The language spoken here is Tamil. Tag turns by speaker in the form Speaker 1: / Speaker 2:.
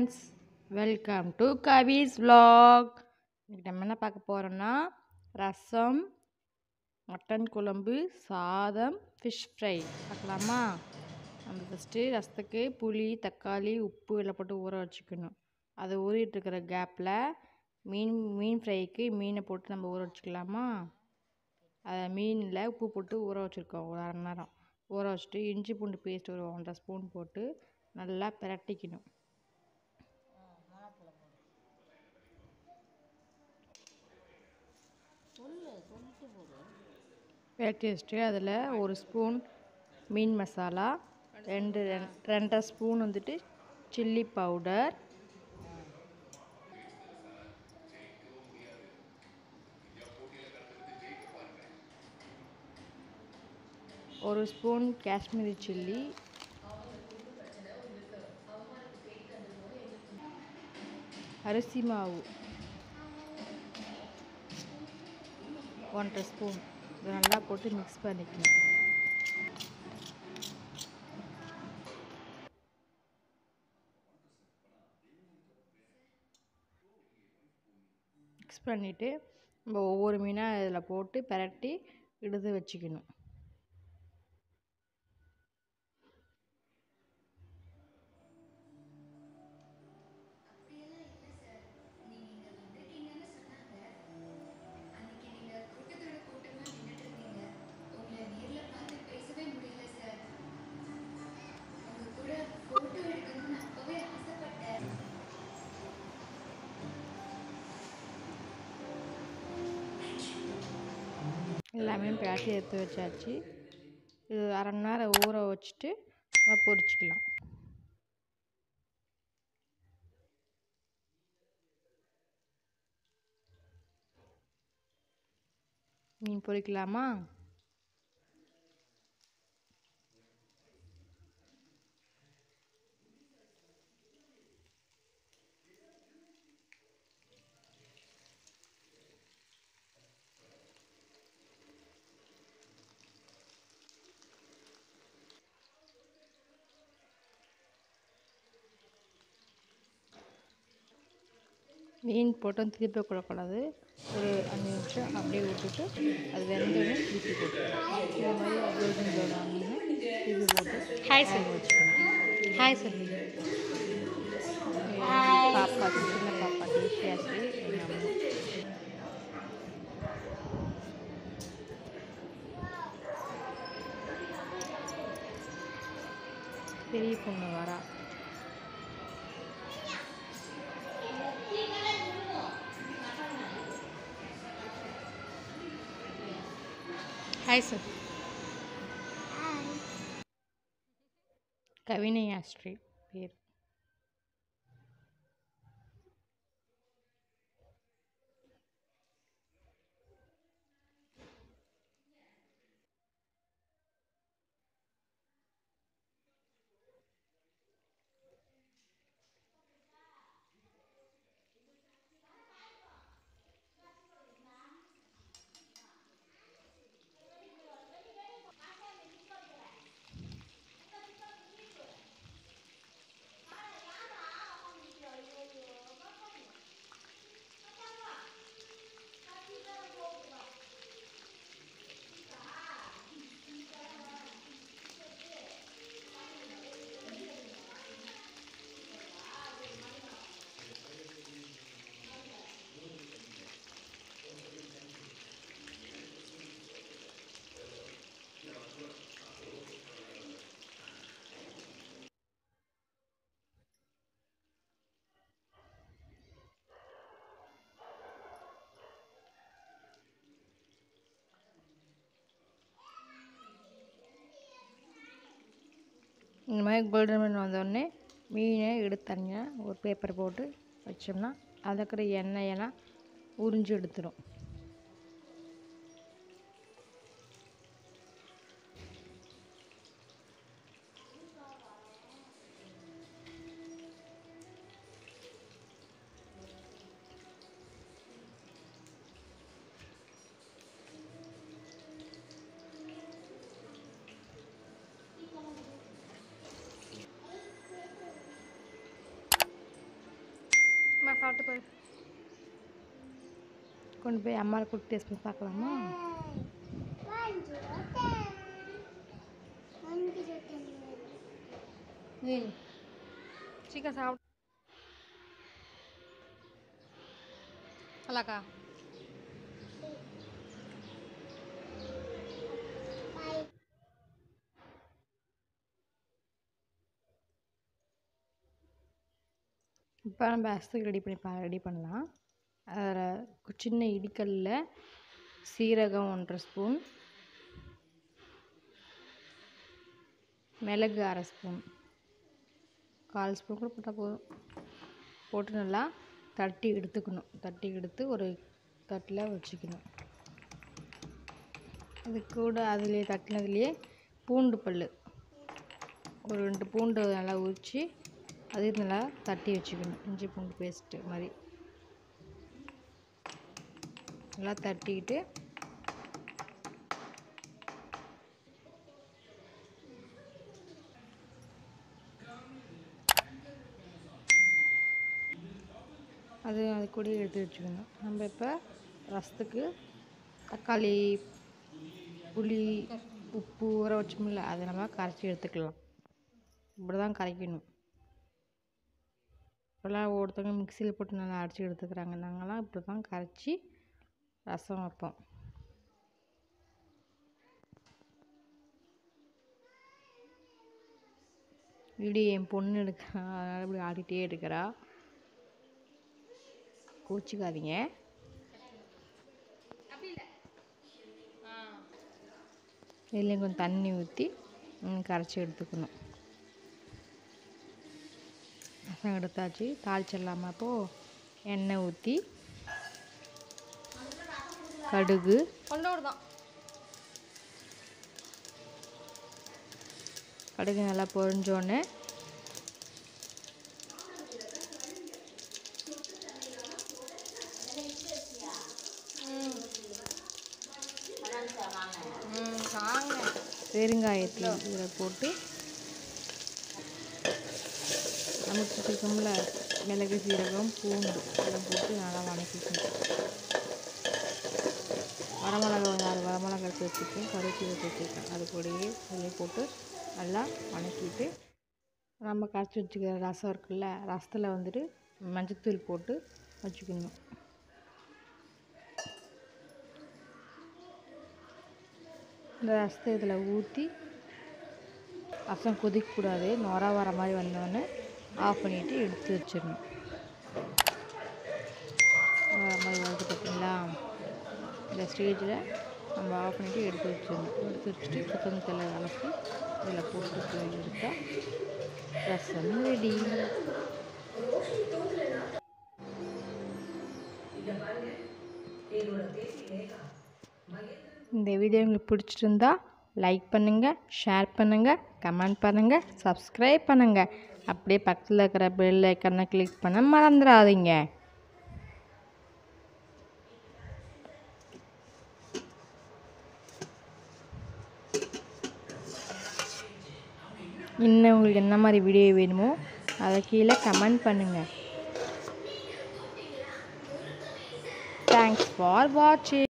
Speaker 1: friends welcome to Kavi's vlog இன்னைக்கு நம்ம என்ன பார்க்க போகிறோம்னா ரசம் மட்டன் குழம்பு சாதம் ஃபிஷ் ஃப்ரை பார்க்கலாமா நம்ம ஃபஸ்ட்டு ரசத்துக்கு புளி தக்காளி உப்பு எல்லாம் போட்டு ஊற வச்சுக்கணும் அது ஊறிட்டு இருக்கிற கேப்பில் மீன் மீன் ஃப்ரைக்கு மீனை போட்டு நம்ம ஊற வச்சுக்கலாமா அதை மீனில் உப்பு போட்டு ஊற வச்சுருக்கோம் ஒரு அரை மணி நேரம் ஊற வச்சுட்டு இஞ்சி பூண்டு பேஸ்ட் ஒரு ஒன்றரை ஸ்பூன் போட்டு நல்லா பிரட்டிக்கணும் பிரட்டி வச்சுட்டு அதில் ஒரு ஸ்பூன் மீன் மசாலா ரெண்டு ரெண்- ரெண்டரை ஸ்பூன் வந்துட்டு சில்லி பவுடர் ஒரு ஸ்பூன் காஷ்மீரி சில்லி அரிசி மாவு ஒன்றரை ஸ்பூன் இதை நல்லா போட்டு மிக்ஸ் பண்ணிக்கணும் மிக்ஸ் பண்ணிவிட்டு நம்ம ஒவ்வொரு மீனாக இதில் போட்டு பிரட்டி எடுத்து வச்சுக்கணும் எல்லாமே பிரட்டி எடுத்து வச்சாச்சு இது அரை மணி நேரம் ஊற வச்சுட்டு நம்ம பொரிச்சிக்கலாம் மீன் பொரிக்கலாமா மீன் போட்டு திருப்பி போடக்கூடாது ஒரு அஞ்சு நிமிஷம் அப்படியே விட்டுட்டு அது வெந்தோடனே திருப்பி போட்டுக்கலாம் இந்த மாதிரி கோல்டன் ப்ரௌன் ஆனோடனே திருப்பி போட்டு
Speaker 2: ஹாய் சார்
Speaker 1: வச்சுக்கணும்
Speaker 2: ஹாய் சார்
Speaker 1: பாப்பா சின்ன பாப்பா டேஸ்டியாச்சு எங்கள் அம்மா பெரிய பொண்ணு வரா
Speaker 2: ஹாய் சார்
Speaker 1: கவினை ஆஸ்ட்ரி பேர் இந்த மாதிரி கோல்டன் மீன் வந்தோடனே மீனை எடுத்து தனியாக ஒரு பேப்பர் போட்டு வச்சோம்னா அதில் இருக்கிற எண்ணெயெல்லாம் உறிஞ்சு எடுத்துரும்
Speaker 2: சாப்பிட்டு பாரு
Speaker 1: கொண்டு போய் அம்மாவை கூட்டி டேஸ்ட் பண்ணி பார்க்கலாமா
Speaker 2: ஏய் சீக்கிரம் சாப்பிட்டு நல்லாக்கா
Speaker 1: இப்போ நம்ம ரசத்துக்கு ரெடி பண்ணி பா ரெடி பண்ணலாம் அதில் சின்ன இடிக்கல்ல சீரகம் ஒன்றரை ஸ்பூன் மிளகு அரை ஸ்பூன் கால் ஸ்பூன் கூட போட்டால் போதும் போட்டு நல்லா தட்டி எடுத்துக்கணும் தட்டி எடுத்து ஒரு தட்டில் வச்சுக்கணும் அது கூட அதுலேயே தட்டினதுலேயே பூண்டு பல் ஒரு ரெண்டு பூண்டு நல்லா உரித்து அதையும் நல்லா தட்டி வச்சுக்கணும் இஞ்சி பூண்டு பேஸ்ட்டு மாதிரி நல்லா தட்டிக்கிட்டு அது அது கூட எடுத்து வச்சுக்கணும் நம்ம இப்போ ரசத்துக்கு தக்காளி புளி உப்பு ஊற வச்சோம்ல அதை நம்ம கரைச்சி எடுத்துக்கலாம் இப்படி தான் கரைக்கணும் இப்போல்லாம் ஒவ்வொருத்தவங்க மிக்சியில் போட்டு நல்லா அரைச்சி எடுத்துக்கிறாங்க நாங்கள்லாம் இப்படி தான் கரைச்சி ரசம் வைப்போம் வீடியோ என் பொண்ணு எடுக்கிறா அதனால் இப்படி ஆடிட்டே எடுக்கிறா கோச்சிக்காதீங்க இதுலேயும் கொஞ்சம் தண்ணி ஊற்றி கரைச்சி எடுத்துக்கணும் ரசம் எடுத்தாச்சு தாளிச்சிடலாமா அப்போது எண்ணெய் ஊற்றி கடுகு
Speaker 2: கொண்டோடு தான்
Speaker 1: கடுகு நல்லா பொரிஞ்சோடனே
Speaker 2: ம் வாங்க
Speaker 1: பெருங்காயத்தை இதில் போட்டு நமக்கு வச்சுருக்கோம்ல மிளகு சீரகம் பூண்டு இதெல்லாம் போட்டு நல்லா வணக்கிக்கணும் வரமிளகா ஒரு ஆறு வரமிளகா எடுத்து வச்சுருக்கேன் கருவேப்பிலை எடுத்து வச்சுருக்கேன் அது கூடயே அதிலே போட்டு நல்லா வணக்கிட்டு நம்ம கரைச்சி வச்சுக்கிற ரசம் இருக்குல்ல ரசத்தில் வந்துட்டு மஞ்சத்தூள் போட்டு வச்சுக்கணும் இந்த ரசத்தை இதில் ஊற்றி ரசம் கொதிக்கக்கூடாது நொற வர மாதிரி வந்தோடனே ஆஃப் பண்ணிவிட்டு எடுத்து வச்சிடணும் வர மாதிரி வருது பார்த்தீங்களா இந்த ஸ்டேஜில் நம்ம ஆஃப் பண்ணிவிட்டு எடுத்து வச்சிடணும் எடுத்து வச்சுட்டு கொத்தமல்லி தலை அலசி இதில் போட்டு எடுத்தால் ரசம் ரெடி இந்த வீடியோ உங்களுக்கு பிடிச்சிருந்தா லைக் பண்ணுங்கள் ஷேர் பண்ணுங்கள் கமெண்ட் பண்ணுங்கள் சப்ஸ்கிரைப் பண்ணுங்கள் அப்படியே பக்கத்தில் இருக்கிற பெல் ஐக்கனை கிளிக் பண்ண மறந்துடாதீங்க இன்னும் உங்களுக்கு என்ன மாதிரி வீடியோ வேணுமோ அதை கீழே கமெண்ட் பண்ணுங்கள் தேங்க்ஸ் ஃபார் வாட்சிங்